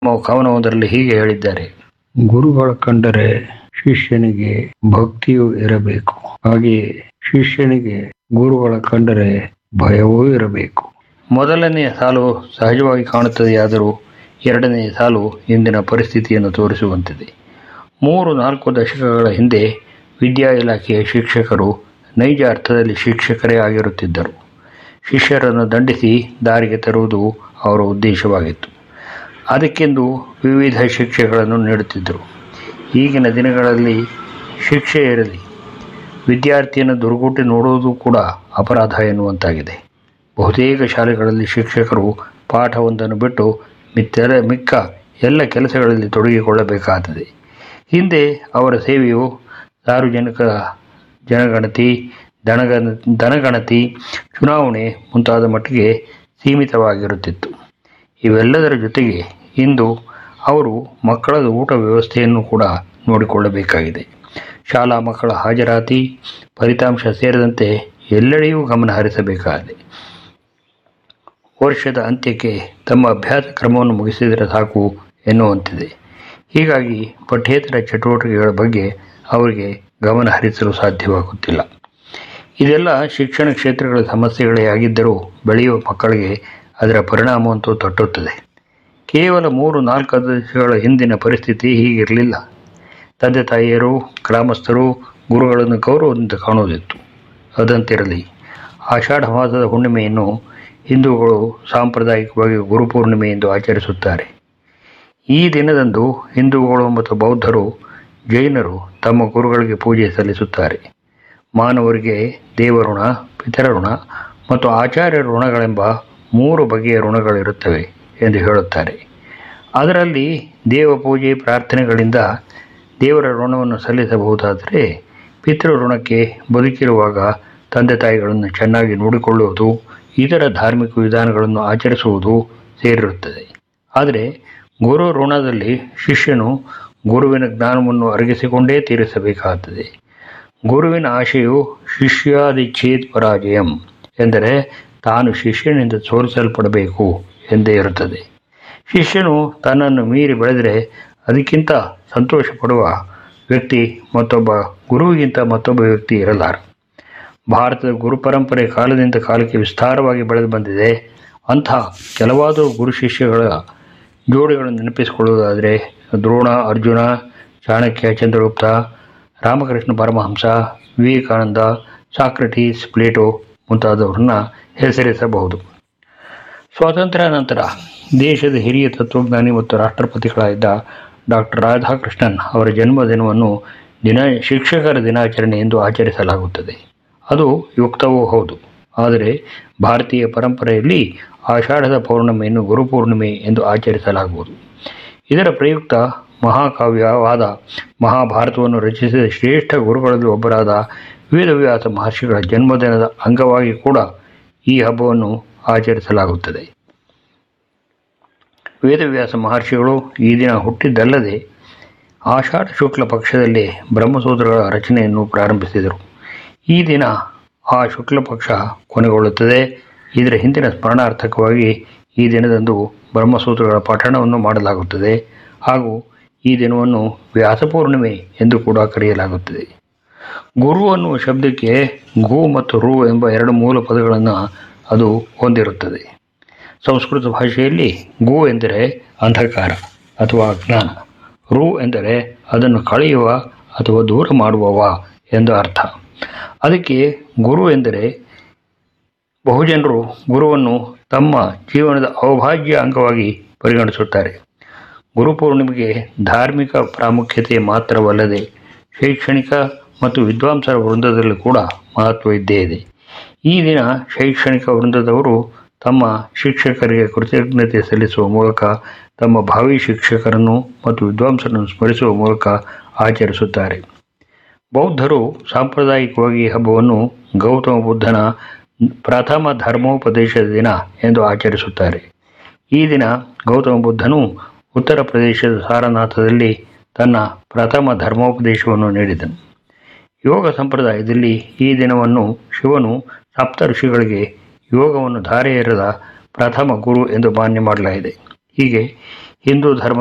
ತಮ್ಮ ಕವನವೊಂದರಲ್ಲಿ ಹೀಗೆ ಹೇಳಿದ್ದಾರೆ ಗುರುಗಳ ಕಂಡರೆ ಶಿಷ್ಯನಿಗೆ ಭಕ್ತಿಯೂ ಇರಬೇಕು ಹಾಗೆಯೇ ಶಿಷ್ಯನಿಗೆ ಗುರುಗಳ ಕಂಡರೆ ಭಯವೂ ಇರಬೇಕು ಮೊದಲನೆಯ ಸಾಲು ಸಹಜವಾಗಿ ಕಾಣುತ್ತದೆಯಾದರೂ ಎರಡನೆಯ ಸಾಲು ಇಂದಿನ ಪರಿಸ್ಥಿತಿಯನ್ನು ತೋರಿಸುವಂತಿದೆ ಮೂರು ನಾಲ್ಕು ದಶಕಗಳ ಹಿಂದೆ ವಿದ್ಯಾ ಇಲಾಖೆಯ ಶಿಕ್ಷಕರು ನೈಜ ಅರ್ಥದಲ್ಲಿ ಶಿಕ್ಷಕರೇ ಆಗಿರುತ್ತಿದ್ದರು ಶಿಷ್ಯರನ್ನು ದಂಡಿಸಿ ದಾರಿಗೆ ತರುವುದು ಅವರ ಉದ್ದೇಶವಾಗಿತ್ತು ಅದಕ್ಕೆಂದು ವಿವಿಧ ಶಿಕ್ಷೆಗಳನ್ನು ನೀಡುತ್ತಿದ್ದರು ಈಗಿನ ದಿನಗಳಲ್ಲಿ ಶಿಕ್ಷೆ ಇರಲಿ ವಿದ್ಯಾರ್ಥಿಯನ್ನು ದುರ್ಗುಟ್ಟಿ ನೋಡುವುದು ಕೂಡ ಅಪರಾಧ ಎನ್ನುವಂತಾಗಿದೆ ಬಹುತೇಕ ಶಾಲೆಗಳಲ್ಲಿ ಶಿಕ್ಷಕರು ಪಾಠವೊಂದನ್ನು ಬಿಟ್ಟು ಮಿತ್ತರ ಮಿಕ್ಕ ಎಲ್ಲ ಕೆಲಸಗಳಲ್ಲಿ ತೊಡಗಿಕೊಳ್ಳಬೇಕಾಗುತ್ತದೆ ಹಿಂದೆ ಅವರ ಸೇವೆಯು ಸಾರ್ವಜನಿಕ ಜನಗಣತಿ ದನಗಣ ದನಗಣತಿ ಚುನಾವಣೆ ಮುಂತಾದ ಮಟ್ಟಿಗೆ ಸೀಮಿತವಾಗಿರುತ್ತಿತ್ತು ಇವೆಲ್ಲದರ ಜೊತೆಗೆ ಇಂದು ಅವರು ಮಕ್ಕಳ ಊಟ ವ್ಯವಸ್ಥೆಯನ್ನು ಕೂಡ ನೋಡಿಕೊಳ್ಳಬೇಕಾಗಿದೆ ಶಾಲಾ ಮಕ್ಕಳ ಹಾಜರಾತಿ ಫಲಿತಾಂಶ ಸೇರಿದಂತೆ ಎಲ್ಲೆಡೆಯೂ ಗಮನ ಹರಿಸಬೇಕಾಗಿದೆ ವರ್ಷದ ಅಂತ್ಯಕ್ಕೆ ತಮ್ಮ ಅಭ್ಯಾಸ ಕ್ರಮವನ್ನು ಮುಗಿಸಿದರೆ ಸಾಕು ಎನ್ನುವಂತಿದೆ ಹೀಗಾಗಿ ಪಠ್ಯೇತರ ಚಟುವಟಿಕೆಗಳ ಬಗ್ಗೆ ಅವರಿಗೆ ಗಮನ ಹರಿಸಲು ಸಾಧ್ಯವಾಗುತ್ತಿಲ್ಲ ಇದೆಲ್ಲ ಶಿಕ್ಷಣ ಕ್ಷೇತ್ರಗಳ ಸಮಸ್ಯೆಗಳೇ ಆಗಿದ್ದರೂ ಬೆಳೆಯುವ ಮಕ್ಕಳಿಗೆ ಅದರ ಪರಿಣಾಮವಂತೂ ತಟ್ಟುತ್ತದೆ ಕೇವಲ ಮೂರು ನಾಲ್ಕು ದಶಕಗಳ ಹಿಂದಿನ ಪರಿಸ್ಥಿತಿ ಹೀಗಿರಲಿಲ್ಲ ತಂದೆ ತಾಯಿಯರು ಗ್ರಾಮಸ್ಥರು ಗುರುಗಳನ್ನು ಗೌರವದಿಂದ ಕಾಣುವುದಿತ್ತು ಅದಂತಿರಲಿ ಆಷಾಢ ಮಾಸದ ಹುಣ್ಣಿಮೆಯನ್ನು ಹಿಂದೂಗಳು ಸಾಂಪ್ರದಾಯಿಕವಾಗಿ ಗುರುಪೂರ್ಣಿಮೆ ಎಂದು ಆಚರಿಸುತ್ತಾರೆ ಈ ದಿನದಂದು ಹಿಂದೂಗಳು ಮತ್ತು ಬೌದ್ಧರು ಜೈನರು ತಮ್ಮ ಗುರುಗಳಿಗೆ ಪೂಜೆ ಸಲ್ಲಿಸುತ್ತಾರೆ ಮಾನವರಿಗೆ ದೇವಋಣ ಪಿತರಋಣ ಮತ್ತು ಆಚಾರ್ಯ ಋಣಗಳೆಂಬ ಮೂರು ಬಗೆಯ ಋಣಗಳಿರುತ್ತವೆ ಎಂದು ಹೇಳುತ್ತಾರೆ ಅದರಲ್ಲಿ ದೇವಪೂಜೆ ಪ್ರಾರ್ಥನೆಗಳಿಂದ ದೇವರ ಋಣವನ್ನು ಸಲ್ಲಿಸಬಹುದಾದರೆ ಪಿತೃ ಋಣಕ್ಕೆ ಬದುಕಿರುವಾಗ ತಂದೆ ತಾಯಿಗಳನ್ನು ಚೆನ್ನಾಗಿ ನೋಡಿಕೊಳ್ಳುವುದು ಇತರ ಧಾರ್ಮಿಕ ವಿಧಾನಗಳನ್ನು ಆಚರಿಸುವುದು ಸೇರಿರುತ್ತದೆ ಆದರೆ ಗುರು ಋಣದಲ್ಲಿ ಶಿಷ್ಯನು ಗುರುವಿನ ಜ್ಞಾನವನ್ನು ಅರಗಿಸಿಕೊಂಡೇ ತೀರಿಸಬೇಕಾಗುತ್ತದೆ ಗುರುವಿನ ಆಶೆಯು ಶಿಷ್ಯಾದಿಚ್ಛೇತ್ ಪರಾಜಯಂ ಎಂದರೆ ತಾನು ಶಿಷ್ಯನಿಂದ ಸೋಲಿಸಲ್ಪಡಬೇಕು ಎಂದೇ ಇರುತ್ತದೆ ಶಿಷ್ಯನು ತನ್ನನ್ನು ಮೀರಿ ಬೆಳೆದರೆ ಅದಕ್ಕಿಂತ ಸಂತೋಷ ಪಡುವ ವ್ಯಕ್ತಿ ಮತ್ತೊಬ್ಬ ಗುರುವಿಗಿಂತ ಮತ್ತೊಬ್ಬ ವ್ಯಕ್ತಿ ಇರಲಾರ ಭಾರತದ ಗುರು ಪರಂಪರೆ ಕಾಲದಿಂದ ಕಾಲಕ್ಕೆ ವಿಸ್ತಾರವಾಗಿ ಬೆಳೆದು ಬಂದಿದೆ ಅಂಥ ಕೆಲವಾದರೂ ಗುರು ಶಿಷ್ಯಗಳ ಜೋಡಿಗಳನ್ನು ನೆನಪಿಸಿಕೊಳ್ಳುವುದಾದರೆ ದ್ರೋಣ ಅರ್ಜುನ ಚಾಣಕ್ಯ ಚಂದ್ರಗುಪ್ತ ರಾಮಕೃಷ್ಣ ಪರಮಹಂಸ ವಿವೇಕಾನಂದ ಸಾಕ್ರಟೀಸ್ ಪ್ಲೇಟೋ ಮುಂತಾದವರನ್ನ ಹೆಸರಿಸಬಹುದು ಸ್ವಾತಂತ್ರ್ಯ ನಂತರ ದೇಶದ ಹಿರಿಯ ತತ್ವಜ್ಞಾನಿ ಮತ್ತು ರಾಷ್ಟ್ರಪತಿಗಳಾಗಿದ್ದ ಡಾಕ್ಟರ್ ರಾಧಾಕೃಷ್ಣನ್ ಅವರ ಜನ್ಮದಿನವನ್ನು ದಿನ ಶಿಕ್ಷಕರ ದಿನಾಚರಣೆ ಎಂದು ಆಚರಿಸಲಾಗುತ್ತದೆ ಅದು ಯುಕ್ತವೂ ಹೌದು ಆದರೆ ಭಾರತೀಯ ಪರಂಪರೆಯಲ್ಲಿ ಆಷಾಢದ ಪೌರ್ಣಿಮೆಯನ್ನು ಗುರುಪೂರ್ಣಿಮೆ ಎಂದು ಆಚರಿಸಲಾಗುವುದು ಇದರ ಪ್ರಯುಕ್ತ ಮಹಾಕಾವ್ಯವಾದ ಮಹಾಭಾರತವನ್ನು ರಚಿಸಿದ ಶ್ರೇಷ್ಠ ಗುರುಗಳಲ್ಲಿ ಒಬ್ಬರಾದ ವೇದವ್ಯಾಸ ಮಹರ್ಷಿಗಳ ಜನ್ಮದಿನದ ಅಂಗವಾಗಿ ಕೂಡ ಈ ಹಬ್ಬವನ್ನು ಆಚರಿಸಲಾಗುತ್ತದೆ ವೇದವ್ಯಾಸ ಮಹರ್ಷಿಗಳು ಈ ದಿನ ಹುಟ್ಟಿದ್ದಲ್ಲದೆ ಆಷಾಢ ಶುಕ್ಲ ಪಕ್ಷದಲ್ಲಿ ಬ್ರಹ್ಮಸೂತ್ರಗಳ ರಚನೆಯನ್ನು ಪ್ರಾರಂಭಿಸಿದರು ಈ ದಿನ ಆ ಶುಕ್ಲ ಪಕ್ಷ ಕೊನೆಗೊಳ್ಳುತ್ತದೆ ಇದರ ಹಿಂದಿನ ಸ್ಮರಣಾರ್ಥಕವಾಗಿ ಈ ದಿನದಂದು ಬ್ರಹ್ಮಸೂತ್ರಗಳ ಪಠಣವನ್ನು ಮಾಡಲಾಗುತ್ತದೆ ಹಾಗೂ ಈ ದಿನವನ್ನು ವ್ಯಾಸಪೂರ್ಣಿಮೆ ಎಂದು ಕೂಡ ಕರೆಯಲಾಗುತ್ತದೆ ಗುರು ಅನ್ನುವ ಶಬ್ದಕ್ಕೆ ಗು ಮತ್ತು ರು ಎಂಬ ಎರಡು ಮೂಲ ಪದಗಳನ್ನು ಅದು ಹೊಂದಿರುತ್ತದೆ ಸಂಸ್ಕೃತ ಭಾಷೆಯಲ್ಲಿ ಗು ಎಂದರೆ ಅಂಧಕಾರ ಅಥವಾ ಅಜ್ಞಾನ ರು ಎಂದರೆ ಅದನ್ನು ಕಳೆಯುವ ಅಥವಾ ದೂರ ಮಾಡುವವ ಎಂದು ಅರ್ಥ ಅದಕ್ಕೆ ಗುರು ಎಂದರೆ ಬಹುಜನರು ಗುರುವನ್ನು ತಮ್ಮ ಜೀವನದ ಅವಿಭಾಜ್ಯ ಅಂಗವಾಗಿ ಪರಿಗಣಿಸುತ್ತಾರೆ ಗುರುಪೂರ್ಣಿಮೆಗೆ ಧಾರ್ಮಿಕ ಪ್ರಾಮುಖ್ಯತೆ ಮಾತ್ರವಲ್ಲದೆ ಶೈಕ್ಷಣಿಕ ಮತ್ತು ವಿದ್ವಾಂಸರ ವೃಂದದಲ್ಲಿ ಕೂಡ ಮಹತ್ವ ಇದ್ದೇ ಇದೆ ಈ ದಿನ ಶೈಕ್ಷಣಿಕ ವೃಂದದವರು ತಮ್ಮ ಶಿಕ್ಷಕರಿಗೆ ಕೃತಜ್ಞತೆ ಸಲ್ಲಿಸುವ ಮೂಲಕ ತಮ್ಮ ಭಾವಿ ಶಿಕ್ಷಕರನ್ನು ಮತ್ತು ವಿದ್ವಾಂಸರನ್ನು ಸ್ಮರಿಸುವ ಮೂಲಕ ಆಚರಿಸುತ್ತಾರೆ ಬೌದ್ಧರು ಸಾಂಪ್ರದಾಯಿಕವಾಗಿ ಈ ಹಬ್ಬವನ್ನು ಗೌತಮ ಬುದ್ಧನ ಪ್ರಥಮ ಧರ್ಮೋಪದೇಶದ ದಿನ ಎಂದು ಆಚರಿಸುತ್ತಾರೆ ಈ ದಿನ ಗೌತಮ ಬುದ್ಧನು ಉತ್ತರ ಪ್ರದೇಶದ ಸಾರನಾಥದಲ್ಲಿ ತನ್ನ ಪ್ರಥಮ ಧರ್ಮೋಪದೇಶವನ್ನು ನೀಡಿದನು ಯೋಗ ಸಂಪ್ರದಾಯದಲ್ಲಿ ಈ ದಿನವನ್ನು ಶಿವನು ಸಪ್ತ ಋಷಿಗಳಿಗೆ ಯೋಗವನ್ನು ಧಾರೆ ಎರೆದ ಪ್ರಥಮ ಗುರು ಎಂದು ಮಾನ್ಯ ಮಾಡಲಾಗಿದೆ ಹೀಗೆ ಹಿಂದೂ ಧರ್ಮ